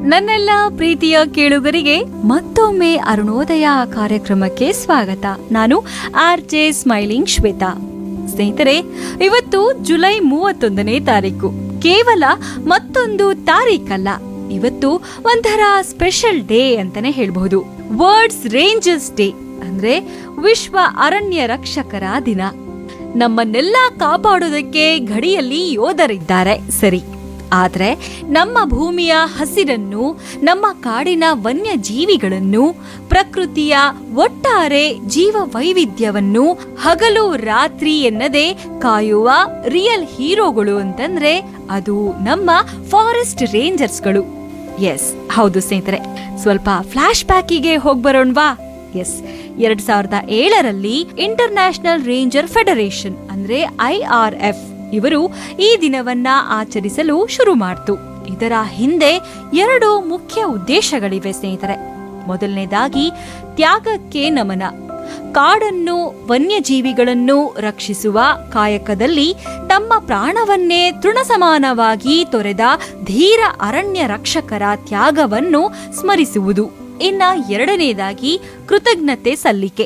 ನನ್ನೆಲ್ಲ ಪ್ರೀತಿಯ ಕೇಳುಗರಿಗೆ ಮತ್ತೊಮ್ಮೆ ಅರುಣೋದಯ ಕಾರ್ಯಕ್ರಮಕ್ಕೆ ಸ್ವಾಗತ ನಾನು ಆರ್ ಜೆ ಸ್ಮೈಲಿಂಗ್ ಶ್ವೇತಾ ಸ್ನೇಹಿತರೆ ಇವತ್ತು ಜುಲೈ ಮೂವತ್ತೊಂದನೇ ತಾರೀಕು ಕೇವಲ ಮತ್ತೊಂದು ತಾರೀಕಲ್ಲ ಇವತ್ತು ಒಂಥರ ಸ್ಪೆಷಲ್ ಡೇ ಅಂತಾನೆ ಹೇಳ್ಬಹುದು ವರ್ಡ್ಸ್ ರೇಂಜರ್ಸ್ ಡೇ ಅಂದ್ರೆ ವಿಶ್ವ ಅರಣ್ಯ ರಕ್ಷಕರ ದಿನ ನಮ್ಮನ್ನೆಲ್ಲ ಕಾಪಾಡೋದಕ್ಕೆ ಗಡಿಯಲ್ಲಿ ಯೋಧರಿದ್ದಾರೆ ಸರಿ ಆದ್ರೆ ನಮ್ಮ ಭೂಮಿಯ ಹಸಿರನ್ನು ನಮ್ಮ ಕಾಡಿನ ವನ್ಯ ಜೀವಿಗಳನ್ನು ಪ್ರಕೃತಿಯ ಒಟ್ಟಾರೆ ಜೀವ ವೈವಿಧ್ಯವನ್ನು ಹಗಲು ರಾತ್ರಿ ಎನ್ನದೆ ಕಾಯುವ ರಿಯಲ್ ಹೀರೋಗಳು ಅಂತಂದ್ರೆ ಅದು ನಮ್ಮ ಫಾರೆಸ್ಟ್ ರೇಂಜರ್ಸ್ಗಳು ಎಸ್ ಹೌದು ಸ್ನೇಹಿತರೆ ಸ್ವಲ್ಪ ಫ್ಲಾಶ್ ಬ್ಯಾಕಿಗೆ ಹೋಗ್ಬರೋಣವಾ ಎಸ್ ಎರಡ್ ಸಾವಿರದ ಏಳರಲ್ಲಿ ಇಂಟರ್ನ್ಯಾಷನಲ್ ರೇಂಜರ್ ಫೆಡರೇಷನ್ ಅಂದ್ರೆ ಐ ಆರ್ ಎಫ್ ಇವರು ಈ ದಿನವನ್ನ ಆಚರಿಸಲು ಶುರು ಮಾಡ್ತು ಇದರ ಹಿಂದೆ ಎರಡು ಮುಖ್ಯ ಉದ್ದೇಶಗಳಿವೆ ಸ್ನೇಹಿತರೆ ಮೊದಲನೇದಾಗಿ ತ್ಯಾಗಕ್ಕೆ ನಮನ ಕಾಡನ್ನು ವನ್ಯಜೀವಿಗಳನ್ನು ರಕ್ಷಿಸುವ ಕಾಯಕದಲ್ಲಿ ತಮ್ಮ ಪ್ರಾಣವನ್ನೇ ತೃಣಸಮಾನವಾಗಿ ತೊರೆದ ಧೀರ ಅರಣ್ಯ ರಕ್ಷಕರ ತ್ಯಾಗವನ್ನು ಸ್ಮರಿಸುವುದು ಇನ್ನ ಎರಡನೇದಾಗಿ ಕೃತಜ್ಞತೆ ಸಲ್ಲಿಕೆ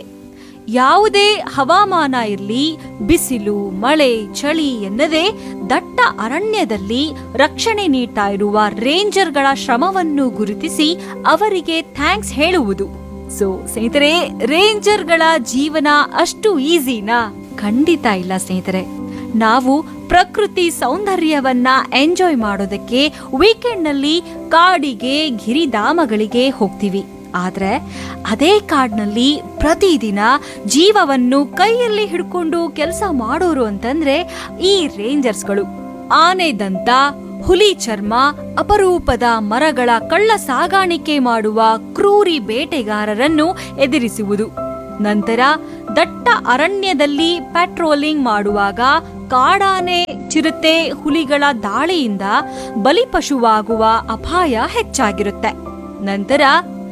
ಯಾವುದೇ ಹವಾಮಾನ ಇರಲಿ ಬಿಸಿಲು ಮಳೆ ಚಳಿ ಎನ್ನದೇ ದಟ್ಟ ಅರಣ್ಯದಲ್ಲಿ ರಕ್ಷಣೆ ನೀಡ್ತಾ ಇರುವ ರೇಂಜರ್ಗಳ ಶ್ರಮವನ್ನು ಗುರುತಿಸಿ ಅವರಿಗೆ ಥ್ಯಾಂಕ್ಸ್ ಹೇಳುವುದು ಸೊ ಸ್ನೇಹಿತರೆ ರೇಂಜರ್ಗಳ ಜೀವನ ಅಷ್ಟು ಈಸಿನಾ ಖಂಡಿತ ಇಲ್ಲ ಸ್ನೇಹಿತರೆ ನಾವು ಪ್ರಕೃತಿ ಸೌಂದರ್ಯವನ್ನ ಎಂಜಾಯ್ ಮಾಡೋದಕ್ಕೆ ವೀಕೆಂಡ್ ನಲ್ಲಿ ಕಾಡಿಗೆ ಗಿರಿಧಾಮಗಳಿಗೆ ಹೋಗ್ತೀವಿ ಆದ್ರೆ ಅದೇ ಕಾಡ್ನಲ್ಲಿ ಪ್ರತಿದಿನ ಜೀವವನ್ನು ಕೈಯಲ್ಲಿ ಹಿಡ್ಕೊಂಡು ಕೆಲಸ ಮಾಡೋರು ಅಂತಂದ್ರೆ ಈ ರೇಂಜರ್ಸ್ಗಳು ಆನೆ ದಂತ ಹುಲಿ ಚರ್ಮ ಅಪರೂಪದ ಮರಗಳ ಕಳ್ಳ ಸಾಗಾಣಿಕೆ ಮಾಡುವ ಕ್ರೂರಿ ಬೇಟೆಗಾರರನ್ನು ಎದುರಿಸುವುದು ನಂತರ ದಟ್ಟ ಅರಣ್ಯದಲ್ಲಿ ಪೆಟ್ರೋಲಿಂಗ್ ಮಾಡುವಾಗ ಕಾಡಾನೆ ಚಿರತೆ ಹುಲಿಗಳ ದಾಳಿಯಿಂದ ಬಲಿಪಶುವಾಗುವ ಅಪಾಯ ಹೆಚ್ಚಾಗಿರುತ್ತೆ ನಂತರ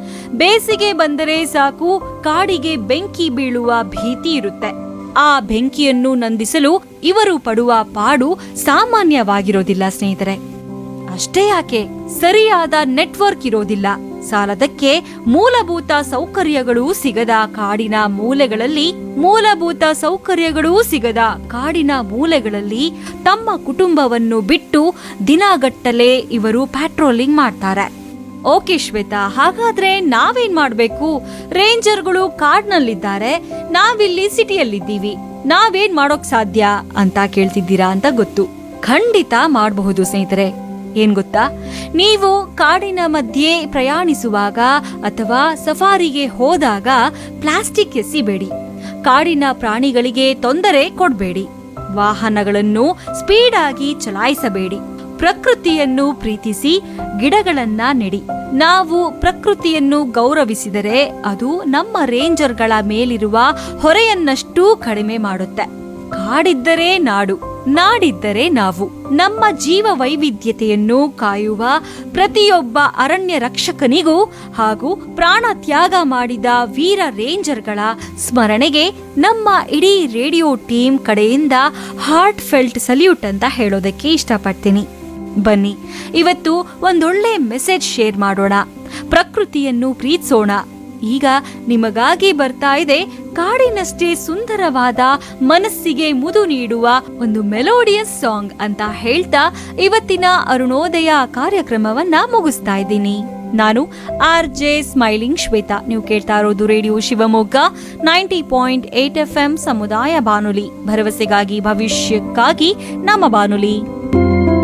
ಬೇಸಿಗೆ ಬಂದರೆ ಸಾಕು ಕಾಡಿಗೆ ಬೆಂಕಿ ಬೀಳುವ ಭೀತಿ ಇರುತ್ತೆ ಆ ಬೆಂಕಿಯನ್ನು ನಂದಿಸಲು ಇವರು ಪಡುವ ಪಾಡು ಸಾಮಾನ್ಯವಾಗಿರೋದಿಲ್ಲ ಸ್ನೇಹಿತರೆ ಅಷ್ಟೇ ಯಾಕೆ ಸರಿಯಾದ ನೆಟ್ವರ್ಕ್ ಇರೋದಿಲ್ಲ ಸಾಲದಕ್ಕೆ ಮೂಲಭೂತ ಸೌಕರ್ಯಗಳು ಸಿಗದ ಕಾಡಿನ ಮೂಲೆಗಳಲ್ಲಿ ಮೂಲಭೂತ ಸೌಕರ್ಯಗಳೂ ಸಿಗದ ಕಾಡಿನ ಮೂಲೆಗಳಲ್ಲಿ ತಮ್ಮ ಕುಟುಂಬವನ್ನು ಬಿಟ್ಟು ದಿನಗಟ್ಟಲೆ ಇವರು ಪ್ಯಾಟ್ರೋಲಿಂಗ್ ಮಾಡ್ತಾರೆ ಓಕೆ ಶ್ವೇತಾ ಹಾಗಾದ್ರೆ ನಾವೇನ್ ಮಾಡ್ಬೇಕು ರೇಂಜರ್ಗಳು ಕಾಡ್ನಲ್ಲಿದ್ದಾರೆ ನಾವಿಲ್ಲಿ ಸಿಟಿಯಲ್ಲಿದ್ದೀವಿ ನಾವೇನ್ ಮಾಡೋಕ್ ಸಾಧ್ಯ ಅಂತ ಕೇಳ್ತಿದ್ದೀರಾ ಅಂತ ಗೊತ್ತು ಖಂಡಿತ ಮಾಡಬಹುದು ಸ್ನೇಹಿತರೆ ಏನ್ ಗೊತ್ತಾ ನೀವು ಕಾಡಿನ ಮಧ್ಯೆ ಪ್ರಯಾಣಿಸುವಾಗ ಅಥವಾ ಸಫಾರಿಗೆ ಹೋದಾಗ ಪ್ಲಾಸ್ಟಿಕ್ ಎಸಿಬೇಡಿ ಕಾಡಿನ ಪ್ರಾಣಿಗಳಿಗೆ ತೊಂದರೆ ಕೊಡಬೇಡಿ ವಾಹನಗಳನ್ನು ಸ್ಪೀಡ್ ಆಗಿ ಚಲಾಯಿಸಬೇಡಿ ಪ್ರಕೃತಿಯನ್ನು ಪ್ರೀತಿಸಿ ಗಿಡಗಳನ್ನ ನೆಡಿ ನಾವು ಪ್ರಕೃತಿಯನ್ನು ಗೌರವಿಸಿದರೆ ಅದು ನಮ್ಮ ರೇಂಜರ್ಗಳ ಮೇಲಿರುವ ಹೊರೆಯನ್ನಷ್ಟೂ ಕಡಿಮೆ ಮಾಡುತ್ತೆ ಕಾಡಿದ್ದರೆ ನಾಡು ನಾಡಿದ್ದರೆ ನಾವು ನಮ್ಮ ಜೀವ ವೈವಿಧ್ಯತೆಯನ್ನು ಕಾಯುವ ಪ್ರತಿಯೊಬ್ಬ ಅರಣ್ಯ ರಕ್ಷಕನಿಗೂ ಹಾಗೂ ಪ್ರಾಣ ತ್ಯಾಗ ಮಾಡಿದ ವೀರ ರೇಂಜರ್ಗಳ ಸ್ಮರಣೆಗೆ ನಮ್ಮ ಇಡೀ ರೇಡಿಯೋ ಟೀಮ್ ಕಡೆಯಿಂದ ಹಾರ್ಟ್ ಫೆಲ್ಟ್ ಸಲ್ಯೂಟ್ ಅಂತ ಹೇಳೋದಕ್ಕೆ ಇಷ್ಟಪಡ್ತೀನಿ ಬನ್ನಿ ಇವತ್ತು ಒಂದೊಳ್ಳೆ ಮೆಸೇಜ್ ಶೇರ್ ಮಾಡೋಣ ಪ್ರಕೃತಿಯನ್ನು ಪ್ರೀತಿಸೋಣ ಈಗ ನಿಮಗಾಗಿ ಬರ್ತಾ ಇದೆ ಕಾಡಿನಷ್ಟೇ ಸುಂದರವಾದ ಮನಸ್ಸಿಗೆ ಮುದು ನೀಡುವ ಒಂದು ಮೆಲೋಡಿಯಸ್ ಸಾಂಗ್ ಅಂತ ಹೇಳ್ತಾ ಇವತ್ತಿನ ಅರುಣೋದಯ ಕಾರ್ಯಕ್ರಮವನ್ನ ಮುಗಿಸ್ತಾ ಇದ್ದೀನಿ ನಾನು ಆರ್ ಜೆ ಸ್ಮೈಲಿಂಗ್ ಶ್ವೇತಾ ನೀವು ಕೇಳ್ತಾ ಇರೋದು radio Shivamogga ninety point eight F M ಸಮುದಾಯ ಬಾನುಲಿ ಭರವಸೆಗಾಗಿ ಭವಿಷ್ಯಕ್ಕಾಗಿ ನಮ್ಮ ಬಾನುಲಿ